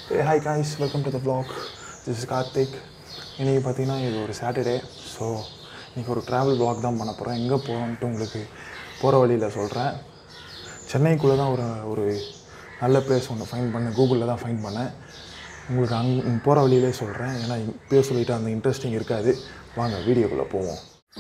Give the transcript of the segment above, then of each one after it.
A hi guys welcome to the vlog this is Karthik இன்றைக்கி பார்த்தீங்கன்னா இது ஒரு சாட்டர்டே ஸோ இன்றைக்கி ஒரு ட்ராவல் vlog தான் பண்ண போகிறேன் எங்கே போகிறோன்ட்டு உங்களுக்கு போகிற வழியில் சொல்கிறேன் சென்னைக்குள்ளே தான் ஒரு ஒரு நல்ல பிளேஸ் ஒன்று ஃபைன் பண்ணேன் கூகுளில் தான் ஃபைன் பண்ணேன் உங்களுக்கு அங் போகிற வழியிலே சொல்கிறேன் ஏன்னா இப்பயே சொல்லிவிட்டு அந்த இன்ட்ரெஸ்டிங் இருக்காது வாங்க வீடியோக்குள்ளே போவோம்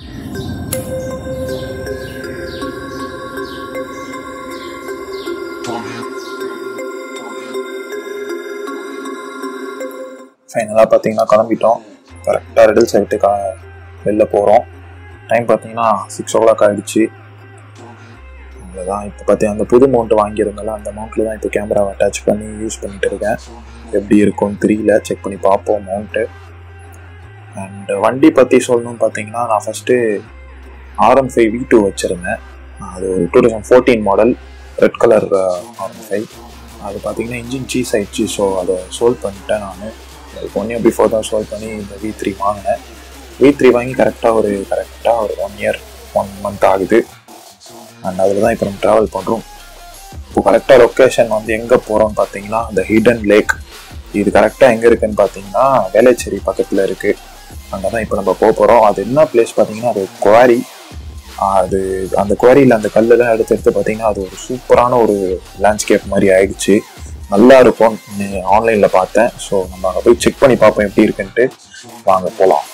ஃபைனலாக பார்த்தீங்கன்னா கிளம்பிட்டோம் கரெக்டாக ரெடில் சைட்டு கா வெளில போகிறோம் டைம் பார்த்தீங்கன்னா சிக்ஸ் ஓ கிளாக் ஆகிடுச்சு அவ்வளோதான் இப்போ பார்த்தீங்கன்னா அந்த புது மவுண்ட் வாங்கியிருந்தால அந்த மவுண்ட்டில் தான் இப்போ கேமராவை அட்டாச் பண்ணி யூஸ் பண்ணிட்டு இருக்கேன் எப்படி இருக்கும்னு தெரியல செக் பண்ணி பார்ப்போம் மவுண்ட்டு அண்ட் வண்டி பற்றி சொல்லணும்னு பார்த்தீங்கன்னா நான் first RM five V two வச்சுருந்தேன் அது ஒரு two thousand fourteen model red colour RM five அது பார்த்தீங்கன்னா இன்ஜின் சீஸ் ஆயிடுச்சு ஸோ அதை சோல்வ் பண்ணிட்டேன் நான் அதுக்கு ஒன் இயர் பிஃபோர் தான் சோல்வ் பண்ணி இந்த வி த்ரீ வாங்கினேன் வி த்ரீ வாங்கி கரெக்டாக ஒரு கரெக்டாக ஒரு ஒன் இயர் ஒன் மந்த் ஆகுது அண்ட் அதில் தான் இப்போ நம்ம ட்ராவல் பண்ணுறோம் இப்போ கரெக்டாக லொக்கேஷன் வந்து எங்கே போகிறோம்னு பார்த்தீங்கன்னா இந்த ஹிடன் லேக் இது கரெக்டாக எங்கே இருக்குன்னு பார்த்தீங்கன்னா வேளச்சேரி பக்கத்தில் இருக்குது அங்கே தான் இப்போ நம்ம போக போகிறோம் அது என்ன பிளேஸ் பார்த்தீங்கன்னா அது குவாரி அது அந்த குவாரியில் அந்த கல்லெல்லாம் எடுத்து எடுத்து பார்த்தீங்கன்னா அது ஒரு சூப்பரான ஒரு லேண்ட்ஸ்கேப் மாதிரி ஆயிடுச்சு நல்லா இருக்கும் ஆன்லைனில் பார்த்தேன் ஸோ நம்ம அங்கே போய் செக் பண்ணி பார்ப்போம் எப்படி இருக்குன்ட்டு வாங்க போகலாம்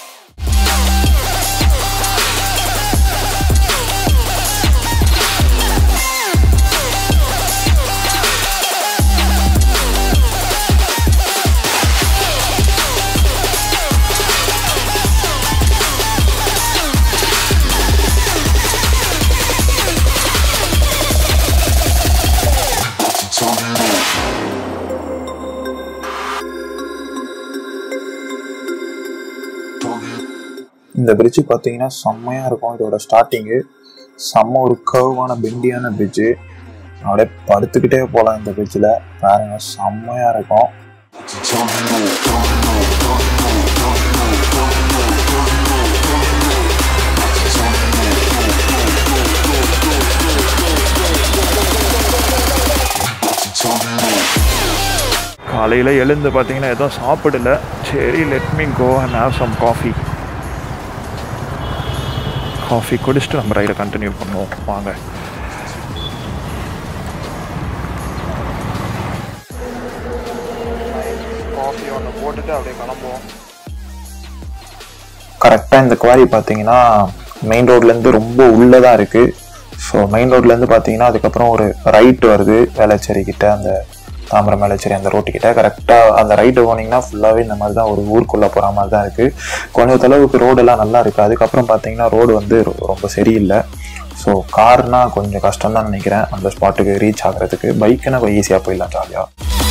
இந்த பிரிட்ஜு பார்த்தீங்கன்னா செம்மையாக இருக்கும் இதோட ஸ்டார்டிங்கு செம்ம ஒரு கர்வான பெண்டியான பிரிட்ஜு அப்படியே படுத்துக்கிட்டே போகலாம் இந்த பிரிட்ஜில் பாருங்க செம்மையாக இருக்கும் காலையில் எழுந்து பார்த்தீங்கன்னா எதுவும் சாப்பிடல சரி let me go and have some coffee coffee குடிச்சிட்டு நம்ம ரைடை கண்டினியூ பண்ணுவோம் வாங்க காஃபி ஒன்று போட்டுட்டு அப்படியே கிளம்புவோம் கரெக்டாக இந்த குவாரி பார்த்தீங்கன்னா மெயின் ரோட்லேருந்து ரொம்ப உள்ளே தான் இருக்குது ஸோ மெயின் ரோட்லேருந்து பார்த்தீங்கன்னா அதுக்கப்புறம் ஒரு ரைட் வருது வேளச்சேரி கிட்ட அந்த தாம்பரம் மேலச்சேரி அந்த ரோட்டுக்கிட்ட கரெக்டாக அந்த ரைட்டு போனீங்கன்னா ஃபுல்லாகவே இந்த மாதிரி தான் ஒரு ஊருக்குள்ளே போகிற மாதிரி தான் இருக்குது கொஞ்சம் அளவுக்கு ரோடெல்லாம் நல்லா இருக்குது அதுக்கப்புறம் பார்த்தீங்கன்னா ரோடு வந்து ரொ- ரொம்ப சரியில்லை ஸோ கார்னா கொஞ்சம் கஷ்டம் தான் நினைக்கிறேன் அந்த ஸ்பாட்டுக்கு ரீச் ஆகிறதுக்கு பைக்குனா ஈஸியாக போயிடலாம் ஜாலியாக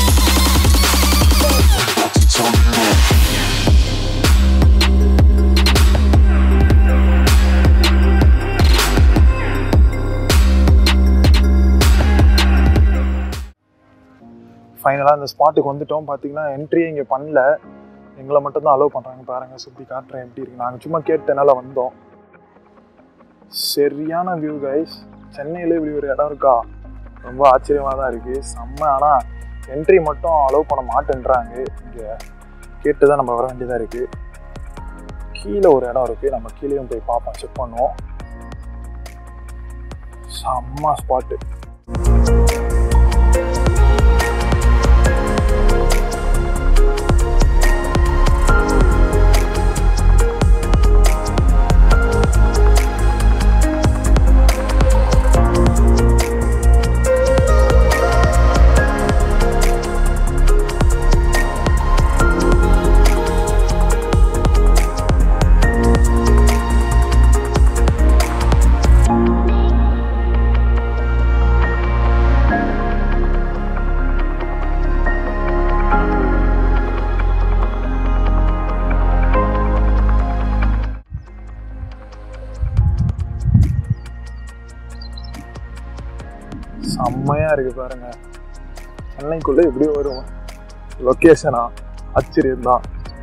ஃபைனலாக அந்த ஸ்பாட்டுக்கு வந்துட்டோம் பார்த்தீங்கன்னா என்ட்ரி இங்கே பண்ணல எங்களை மட்டும் தான் அலோவ் பண்ணுறாங்க பாருங்க சுற்றி காட்டுறேன் எப்படி இருக்கு நாங்கள் சும்மா கேட்டனால வந்தோம் சரியான வியூ கைஸ் சென்னையில இப்படி ஒரு இடம் இருக்கா ரொம்ப ஆச்சரியமாக தான் இருக்குது செம்ம ஆனால் என்ட்ரி மட்டும் அலோவ் பண்ண மாட்டேன்றாங்க இங்கே கேட்டு தான் நம்ம வர வேண்டியதாக இருக்குது கீழே ஒரு இடம் இருக்குது நம்ம கீழேயும் போய் பார்ப்போம் செக் பண்ணுவோம் செம்ம ஸ்பாட்டு செம்மையாக இருக்குது பாருங்க சென்னைக்குள்ளே எப்படி வரும் லொக்கேஷனா ஆச்சரியம் தான்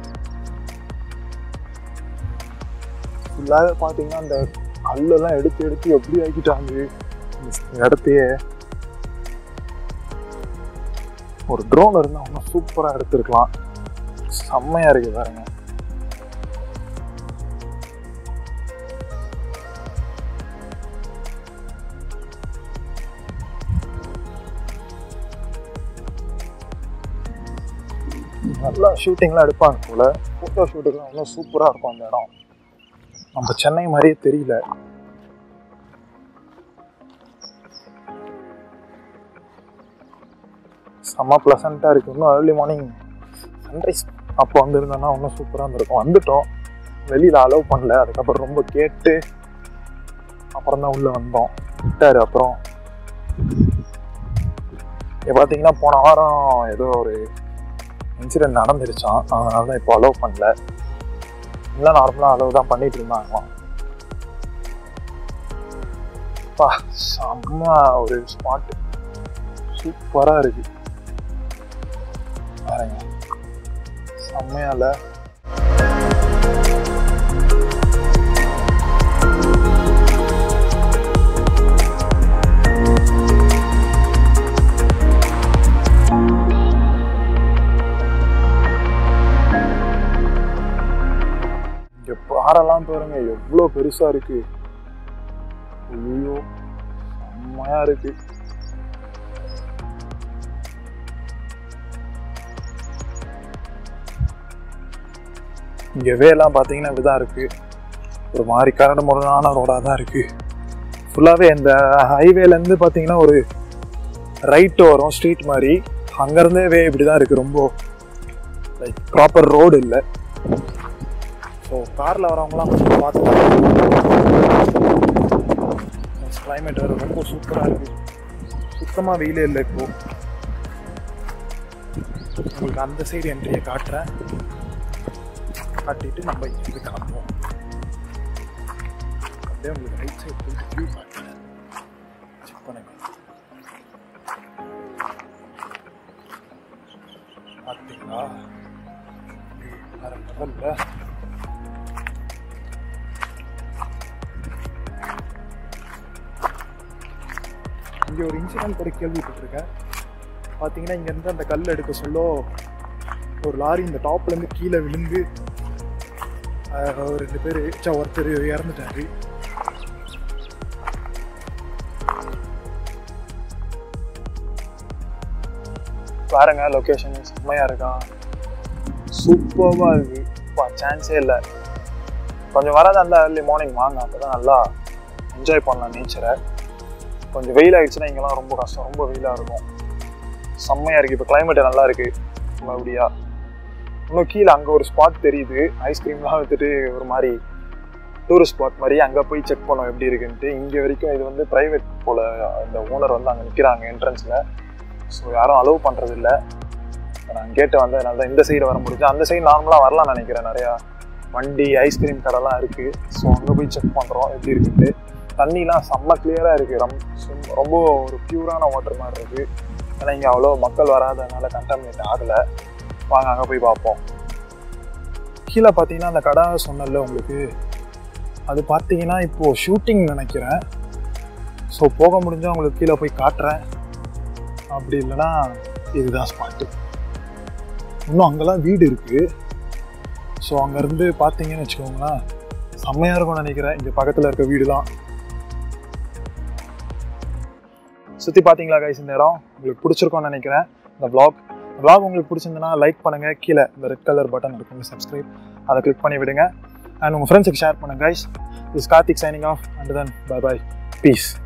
ஃபுல்லாகவே பார்த்தீங்கன்னா அந்த கல்லெல்லாம் எடுத்து எடுத்து எப்படி ஆக்கிட்டாங்க இந்த இடத்தையே ஒரு ட்ரோன் இருந்தால் இன்னும் சூப்பராக எடுத்துருக்கலாம் செம்மையாக இருக்குது பாருங்க நல்லா ஷூட்டிங்லாம் எடுப்பாங்க போல ஃபோட்டோ ஷூட்டுக்குலாம் இன்னும் சூப்பராக இருக்கும் அந்த இடம் நம்ம சென்னை மாதிரியே தெரியல செம்ம ப்ளசண்ட்டாக இருக்குது இன்னும் ஏர்லி மார்னிங் சன்ரைஸ் அப்போ வந்திருந்தோன்னா இன்னும் சூப்பராக இருந்திருக்கும் வந்துட்டோம் வெளியில் அலோவ் பண்ணல அதுக்கப்புறம் ரொம்ப கேட்டு அப்புறம் தான் உள்ளே வந்தோம் விட்டார் அப்புறம் இப்போ பார்த்தீங்கன்னா போன வாரம் ஏதோ ஒரு இன்சிடென்ட் நடந்துருச்சான் அதனால தான் இப்போ அலோவ் பண்ணல இல்லை நார்மலாக அலோவ் தான் பண்ணிட்டு இருந்தாங்களாம் பா செம்ம ஒரு ஸ்பாட்டு சூப்பராக இருக்கு பாருங்க செம்மையால இங்க பாறைலாம் பாருங்க எவ்வளோ பெருசா இருக்கு ஐயோ செம்மையா இருக்கு இங்க வேலாம் பார்த்தீங்கன்னா இப்படிதான் இருக்கு ஒரு மாதிரி கரடு முரடான ரோடாக தான் இருக்கு ஃபுல்லாகவே இந்த ஹைவேலேருந்து பார்த்தீங்கன்னா ஒரு ரைட்டு வரும் ஸ்ட்ரீட் மாதிரி அங்கேருந்தே வே இப்படி தான் இருக்குது ரொம்ப லைக் ப்ராப்பர் ரோடு இல்லை ஸோ காரில் வரவங்களாம் கொஞ்சம் பார்த்து கிளைமேட் வேறு ரொம்ப சூப்பராக இருக்குது சுத்தமாக வெயிலே இல்லை இப்போ உங்களுக்கு அந்த சைடு என்ட்ரியை காட்டுறேன் காட்டிட்டு நம்ம இங்கே காட்டுவோம் அப்படியே உங்களுக்கு ரைட் சைடு போயிட்டு வியூ காட்டுறேன் செக் பண்ணுங்க பார்த்தீங்களா வேற லெவலில் இங்கே ஒரு இன்சிடென்ட் கூட கேள்விப்பட்டிருக்கேன் பார்த்தீங்கன்னா இங்கேருந்து அந்த கல் எடுக்க சொல்ல ஒரு லாரி இந்த டாப்லேருந்து கீழே விழுந்து அஹ், ஒரு ரெண்டு பேர் ச்ச, ஒருத்தர் இறந்துட்டாரு பாருங்க லொக்கேஷன் செம்மையாக இருக்கான் சூப்பராக இருக்கு சான்ஸே இல்லை கொஞ்சம் வரதா இருந்தால் ஏர்லி மார்னிங் வாங்க அப்போ தான் நல்லா என்ஜாய் பண்ணலாம் நேச்சரை கொஞ்சம் வெயில் ஆயிடுச்சுன்னா இங்கெல்லாம் ரொம்ப கஷ்டம் ரொம்ப வெயிலாக இருக்கும் செம்மையாக இருக்குது இப்போ கிளைமேட் நல்லா இருக்குது மறுபடியா இன்னும் கீழே அங்கே ஒரு ஸ்பாட் தெரியுது ஐஸ்கிரீம்லாம் வித்துட்டு ஒரு மாதிரி டூரிஸ்ட் ஸ்பாட் மாதிரி அங்கே போய் செக் பண்ணோம் எப்படி இருக்குன்ட்டு இங்கே வரைக்கும் இது வந்து ப்ரைவேட் போல் இந்த ஓனர் வந்து அங்கே நிற்கிறாங்க என்ட்ரன்ஸில் ஸோ யாரும் அலோவ் பண்ணுறது இல்லை நான் கேட்டு வந்ததுனால தான் இந்த சைடு வர முடிஞ்சு அந்த சைடு நார்மலாக வரலாம் நினைக்கிறேன் நிறையா வண்டி ஐஸ்கிரீம் கடைலாம் இருக்குது ஸோ அங்கே போய் செக் பண்ணுறோம் எப்படி இருக்குன்ட்டு தண்ணிலாம் செம்ம கிளியராக இருக்குது ரொம்ப சும்- ரொம்ப ஒரு பியூரான வாட்டர் மாதிரி இருக்குது ஏன்னா இங்கே அவ்வளோ மக்கள் வராதனால கண்டாமினேட் ஆகலை வாங்க அங்கே போய் பார்ப்போம் கீழே பார்த்தீங்கன்னா அந்த கடை சொன்னல உங்களுக்கு அது பார்த்தீங்கன்னா இப்போது ஷூட்டிங் நினைக்கிறேன் ஸோ போக முடிஞ்சால் உங்களுக்கு கீழே போய் காட்டுறேன் அப்படி இல்லைன்னா இதுதான் ஸ்பாட்டு இன்னும் அங்கெல்லாம் வீடு இருக்குது ஸோ அங்கேருந்து பார்த்தீங்கன்னு வச்சுக்கோங்களேன் செம்மையாக இருக்கும்னு நினைக்கிறேன் இங்கே பக்கத்தில் இருக்க வீடுலாம் சுற்றி பார்த்தீங்களா கைஸ் இந்த இடம் உங்களுக்கு பிடிச்சிருக்கும்னு நினைக்கிறேன் இந்த vlog vlog உங்களுக்கு பிடிச்சிருந்தனா லைக் பண்ணுங்கள் கீழே இந்த ரெட் கலர் பட்டன் இருக்கும் சப்ஸ்கிரைப் அதை கிளிக் பண்ணி விடுங்க அண்ட் உங்கள் ஃப்ரெண்ட்ஸுக்கு ஷேர் பண்ணுங்க guys is Karthik signing off and then bye bye piece